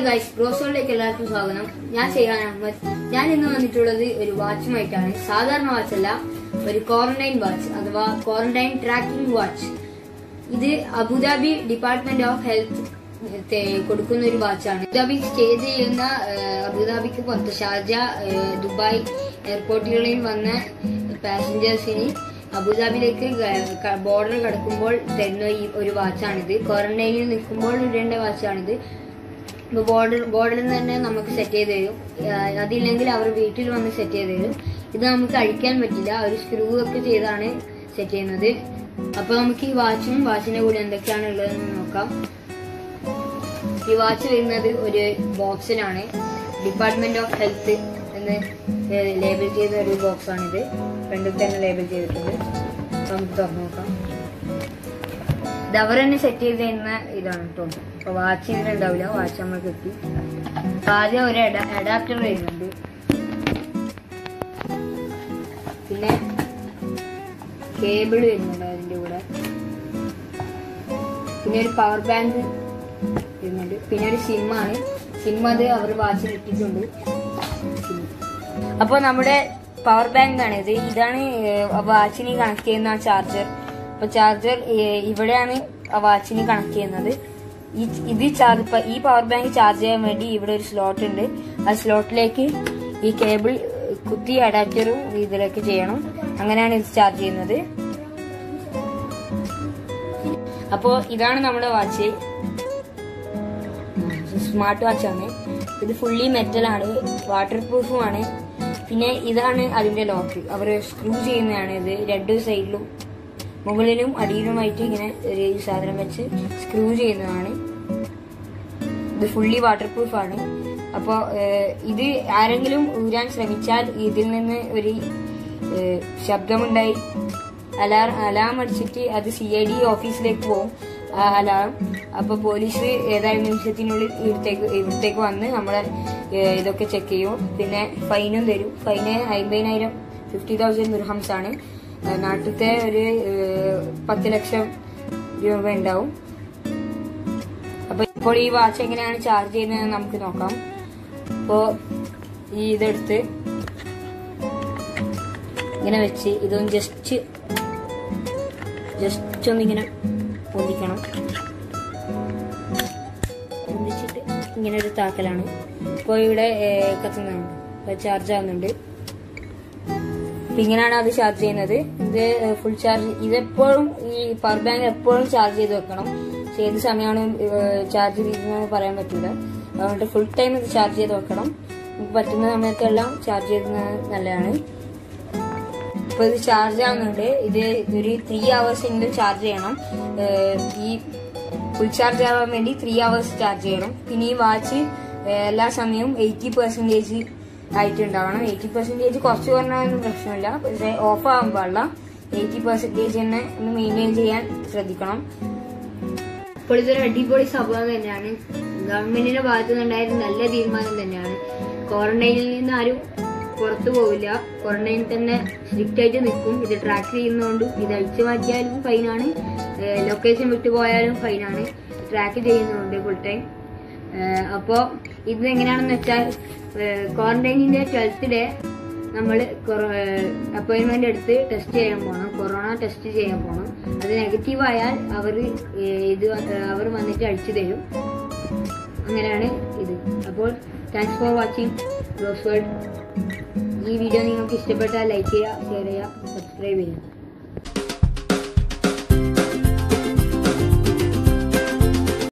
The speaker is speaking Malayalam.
ഗൈസ് ബ്രോസോളിലേക്ക് എല്ലാവർക്കും സ്വാഗതം ഞാൻ ചെയ്യാൻ അഹമ്മദ് ഞാൻ ഇന്ന് വന്നിട്ടുള്ളത് ഒരു വാച്ചുമായിട്ടാണ് സാധാരണ വാച്ചല്ല ഒരു ക്വാറന്റൈൻ വാച്ച് അഥവാ ക്വാറന്റൈൻ ട്രാക്കിംഗ് വാച്ച് ഇത് അബുദാബി ഡിപ്പാർട്ട്മെന്റ് ഓഫ് ഹെൽത്ത് കൊടുക്കുന്ന ഒരു വാച്ചാണ് അബുദാബി സ്റ്റേ ചെയ്യുന്ന ഏഹ്, അബുദാബിക്ക് പുറത്ത് ഷാർജ ഏഹ്, ദുബായ് എയർപോർട്ടുകളിൽ വന്ന പാസഞ്ചേഴ്സിന് അബുദാബിയിലേക്ക് ബോർഡർ കടക്കുമ്പോൾ തരുന്ന ഈ ഒരു വാച്ചാണിത് ക്വാറന്റൈനിൽ നിൽക്കുമ്പോൾ ഇടേണ്ട വാച്ചാണിത് ഇപ്പൊ ബോർഡർ ബോർഡറിൽ നിന്ന് തന്നെ നമുക്ക് സെറ്റ് ചെയ്ത് തരും ആഹ് അതില്ലെങ്കിൽ അവർ വീട്ടിൽ വന്ന് സെറ്റ് ചെയ്ത് തരും ഇത് നമുക്ക് അഴിക്കാൻ പറ്റില്ല ഒരു സ്ക്രൂ ഒക്കെ ചെയ്താണ് സെറ്റ് ചെയ്യുന്നത് അപ്പൊ നമുക്ക് ഈ വാച്ചും വാച്ചിന്റെ കൂടെ എന്തൊക്കെയാണ് ഉള്ളതെന്ന് നോക്കാം ഈ വാച്ച് വരുന്നത് ഒരു ബോക്സിലാണ് ഡിപ്പാർട്ട്മെന്റ് ഓഫ് ഹെൽത്ത് എന്ന് ലേബൽ ചെയ്ത ഒരു ബോക്സ് ആണിത് ഫ്രണ്ടിൽ തന്നെ ലേബൽ ചെയ്തിട്ടുണ്ട് അപ്പൊ നമുക്ക് തുറന്നു നോക്കാം ഇത് അവർ തന്നെ സെറ്റ് ചെയ്ത് തരുന്ന ഇതാണ് കേട്ടോ അപ്പൊ വാച്ച് ഇതിലുണ്ടാവില്ല വാച്ച് നമ്മൾ കിട്ടി അപ്പൊ ആദ്യം ഒരു അഡാപ്റ്റർ വരുന്നുണ്ട് പിന്നെ കേബിൾ വരുന്നുണ്ട് അതിന്റെ കൂടെ പിന്നെ ഒരു പവർ ബാങ്ക് വരുന്നുണ്ട് പിന്നെ ഒരു സിം ആണ് സിം അത് അവർ വാച്ചിൽ ഇട്ടിട്ടുണ്ട് അപ്പൊ നമ്മുടെ പവർ ബാങ്ക് ആണ് ഇത് ഇതാണ് വാച്ചിന് കണക്ട് ചെയ്യുന്ന ചാർജർ അപ്പൊ ചാർജർ ഇവിടെയാണ് ആ വാച്ചിന് കണക്ട് ചെയ്യുന്നത് ഈ ഇത് ചാർജ് ഈ പവർ ബാങ്ക് ചാർജ് ചെയ്യാൻ വേണ്ടി ഇവിടെ ഒരു സ്ലോട്ട് ഉണ്ട് ആ സ്ലോട്ടിലേക്ക് ഈ കേബിൾ കുത്തി അഡാപ്റ്ററും ഇതിലേക്ക് ചെയ്യണം അങ്ങനെയാണ് ഇത് ചാർജ് ചെയ്യുന്നത് അപ്പോ ഇതാണ് നമ്മുടെ വാച്ച് സ്മാർട്ട് വാച്ച് ആണ് ഇത് ഫുള്ളി മെറ്റൽ ആണ് വാട്ടർ പ്രൂഫും ആണ് പിന്നെ ഇതാണ് അതിന്റെ ലോക്ക് അവർ സ്ക്രൂ ചെയ്യുന്നതാണ് ഇത് രണ്ട് സൈഡിലും മുകളിലും അടിയിലുമായിട്ട് ഇങ്ങനെ ഒരു സാധനം വെച്ച് സ്ക്രൂ ചെയ്യുന്നതാണ് ഇത് ഫുള്ളി വാട്ടർ പ്രൂഫ് ആണ് അപ്പോൾ ഇത് ആരെങ്കിലും ഊരാൻ ശ്രമിച്ചാൽ ഇതിൽ നിന്ന് ഒരു ഏഹ്, ശബ്ദമുണ്ടായി അലാർ അലാം അടിച്ചിട്ട് അത് സി ഐ ഡി ഓഫീസിലേക്ക് പോകും ആ അലാം അപ്പൊ പോലീസ് ഏതായാലും നിമിഷത്തിനുള്ളിൽ ഇവിടത്തേക്ക് ഇവിടത്തേക്ക് വന്ന് നമ്മളെ ഏഹ്, ഇതൊക്കെ ചെക്ക് ചെയ്യും പിന്നെ ഫൈനും തരും ഫൈന് അമ്പതിനായിരം ഫിഫ്റ്റി തൗസൻഡ് ദിർഹംസ് ആണ് ഏഹ്, നാട്ടിലത്തെ ഒരു ഏഹ്, പത്ത് ലക്ഷം രൂപ ഉണ്ടാവും അപ്പൊ ഇപ്പോൾ ഈ വാച്ച് എങ്ങനെയാണ് ചാർജ് ചെയ്യുന്നത് നമുക്ക് നോക്കാം അപ്പോ ഈ ഇതെടുത്ത് ഇങ്ങനെ വെച്ച് ഇതൊന്ന് ജസ്റ്റ് ജസ്റ്റ് ഒന്നിങ്ങനെ പൊന്തിക്കണം പൊന്തിച്ചിട്ട് ഇങ്ങനെ ഒരു താക്കലാണ് ഇപ്പോൾ ഇവിടെ ഏഹ്, കത്തുന്നുണ്ട് ഇപ്പൊ ചാർജ് ആവുന്നുണ്ട് അപ്പൊ ഇങ്ങനെയാണ് അത് ചാർജ് ചെയ്യുന്നത് ഇത് ഫുൾ ചാർജ് ഇതെപ്പോഴും ഈ പവർ ബാങ്ക് എപ്പോഴും ചാർജ് ചെയ്ത് വെക്കണം പക്ഷെ ഏത് സമയമാണ് ചാർജ് ചെയ്യുന്നതെന്ന് പറയാൻ പറ്റില്ല അതുകൊണ്ട് ഫുൾ ടൈം ഇത് ചാർജ് ചെയ്ത് വെക്കണം നമുക്ക് പറ്റുന്ന സമയത്തെല്ലാം ചാർജ് ചെയ്യുന്നത് നല്ലതാണ് ഇപ്പൊ ഇത് ചാർജ് ആവുന്നുണ്ട് ഇത് ഒരു ത്രീ അവേഴ്സ് എങ്കിലും ചാർജ് ചെയ്യണം ഏഹ് ഈ ഫുൾ ചാർജ് ആവാൻ വേണ്ടി ത്രീ അവേഴ്സ് ചാർജ് ചെയ്യണം പിന്നെ ഈ വാച്ച് എല്ലാ സമയവും എയ്റ്റി പെർസെന്റേജ് ആയിട്ടുണ്ടാവണം എയ്റ്റി പെർസെന്റേജ് കുറച്ച് കുറഞ്ഞാലും പ്രശ്നമില്ല പക്ഷേ ഓഫ് ആവാൻ പാടില്ല എയ്റ്റി പെർസെന്റേജ് തന്നെ ഒന്ന് മെയിൻറ്റെയിൻ ചെയ്യാൻ ശ്രദ്ധിക്കണം ഇപ്പോൾ ഇതൊരു അടിപൊളി സംഭവം തന്നെയാണ് ഗവൺമെന്റിന്റെ ഭാഗത്തു നിന്നുണ്ടായിരുന്ന നല്ല തീരുമാനം തന്നെയാണ് ക്വാറന്റൈനിൽ നിന്ന് ആരും പുറത്തു പോവില്ല ക്വാറന്റൈനിൽ തന്നെ സ്ട്രിക്റ്റ് ആയിട്ട് നിൽക്കും ഇത് ട്രാക്ക് ചെയ്യുന്നതുകൊണ്ട് ഇത് അഴിച്ചു മാറ്റിയാലും ഫൈനാണ് ലൊക്കേഷൻ വിട്ടു പോയാലും ഫൈനാണ് ട്രാക്ക് ചെയ്യുന്നുണ്ട് ഫുൾ ടൈം അപ്പോൾ ഇത് എങ്ങനെയാണെന്ന് വെച്ചാൽ ക്വാറന്റൈനിന്റെ ട്വൽത്ത് ഡേ നമ്മൾ അപ്പോയിന്റ്മെന്റ് എടുത്ത് ടെസ്റ്റ് ചെയ്യാൻ പോകണം കൊറോണ ടെസ്റ്റ് ചെയ്യാൻ പോകണം അത് നെഗറ്റീവ് ആയാൽ അവർ ഇത് അവർ വന്നിട്ട് അടിച്ചു തരും അങ്ങനെയാണ് ഇത് അപ്പോൾ താങ്ക്സ് ഫോർ വാച്ചിങ് ബ്ലോസ് വേൾഡ് ഈ വീഡിയോ നിങ്ങൾക്ക് ഇഷ്ടപ്പെട്ടാൽ ലൈക്ക് ചെയ്യുക ഷെയർ ചെയ്യുക സബ്സ്ക്രൈബ് ചെയ്യുക